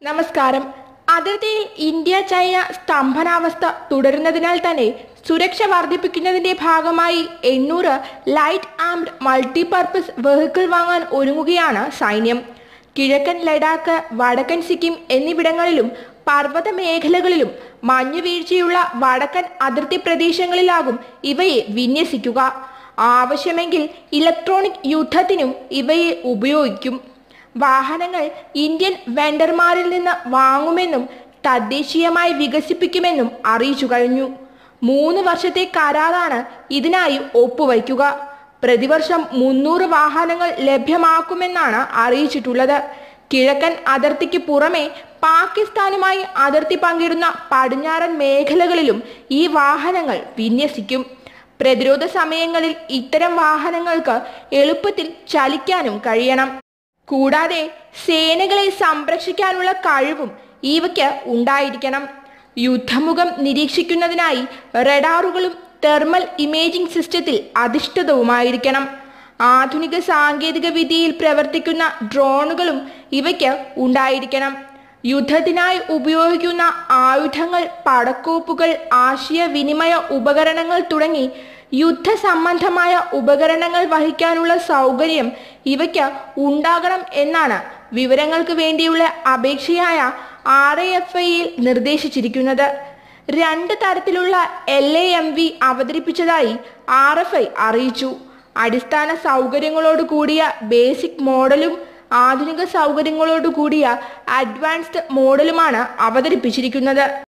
നമസ്കാരം അതിർത്തിയിൽ India China സ്തംഭനാവസ്ഥ തുടരുന്നതിനാൽ തന്നെ സുരക്ഷ വർദ്ധിപ്പിക്കുന്നതിന്റെ ഭാഗമായി എണ്ണൂറ് ലൈറ്റ് ആംഡ് മൾട്ടിപർപ്പസ് വെഹിക്കിൾ വാങ്ങാൻ ഒരുങ്ങുകയാണ് സൈന്യം കിഴക്കൻ ലഡാക്ക് വടക്കൻ സിക്കിം എന്നിവിടങ്ങളിലും പർവ്വത മേഖലകളിലും മഞ്ഞുവീഴ്ചയുള്ള വടക്കൻ അതിർത്തി പ്രദേശങ്ങളിലാകും ഇവയെ വിന്യസിക്കുക ആവശ്യമെങ്കിൽ ഇലക്ട്രോണിക് യുദ്ധത്തിനും ഇവയെ ഉപയോഗിക്കും വാഹനങ്ങൾ ഇന്ത്യൻ വെണ്ടർമാരിൽ നിന്ന് വാങ്ങുമെന്നും തദ്ദേശീയമായി വികസിപ്പിക്കുമെന്നും അറിയിച്ചു കഴിഞ്ഞു മൂന്ന് വർഷത്തെ കരാറാണ് ഇതിനായി ഒപ്പുവയ്ക്കുക പ്രതിവർഷം മുന്നൂറ് വാഹനങ്ങൾ ലഭ്യമാക്കുമെന്നാണ് അറിയിച്ചിട്ടുള്ളത് കിഴക്കൻ അതിർത്തിക്ക് പുറമെ പാകിസ്ഥാനുമായി അതിർത്തി പങ്കിടുന്ന പടിഞ്ഞാറൻ മേഖലകളിലും ഈ വാഹനങ്ങൾ വിന്യസിക്കും പ്രതിരോധ സമയങ്ങളിൽ ഇത്തരം വാഹനങ്ങൾക്ക് എളുപ്പത്തിൽ ചലിക്കാനും കഴിയണം കൂടാതെ സേനകളെ സംരക്ഷിക്കാനുള്ള കഴിവും ഇവയ്ക്ക് ഉണ്ടായിരിക്കണം യുദ്ധമുഖം നിരീക്ഷിക്കുന്നതിനായി റഡാറുകളും തെർമൽ ഇമേജിംഗ് സിസ്റ്റത്തിൽ അധിഷ്ഠിതവുമായിരിക്കണം ആധുനിക സാങ്കേതിക വിദ്യയിൽ പ്രവർത്തിക്കുന്ന ഡ്രോണുകളും ഇവയ്ക്ക് ഉണ്ടായിരിക്കണം യുദ്ധത്തിനായി ഉപയോഗിക്കുന്ന ആയുധങ്ങൾ പടക്കോപ്പുകൾ ആശയവിനിമയ ഉപകരണങ്ങൾ തുടങ്ങി യുദ്ധ സംബന്ധമായ ഉപകരണങ്ങൾ വഹിക്കാനുള്ള സൗകര്യം ഇവയ്ക്ക് ഉണ്ടാകണം എന്നാണ് വിവരങ്ങൾക്ക് വേണ്ടിയുള്ള അപേക്ഷയായ ആർ എ എഫ് ഐയിൽ നിർദ്ദേശിച്ചിരിക്കുന്നത് രണ്ട് തരത്തിലുള്ള എൽ എ എം വി അവതരിപ്പിച്ചതായി ആർ എഫ് ഐ അറിയിച്ചു അടിസ്ഥാന സൗകര്യങ്ങളോട് കൂടിയ ബേസിക് മോഡലും ആധുനിക സൗകര്യങ്ങളോട് കൂടിയ അഡ്വാൻസ്ഡ് മോഡലുമാണ് അവതരിപ്പിച്ചിരിക്കുന്നത്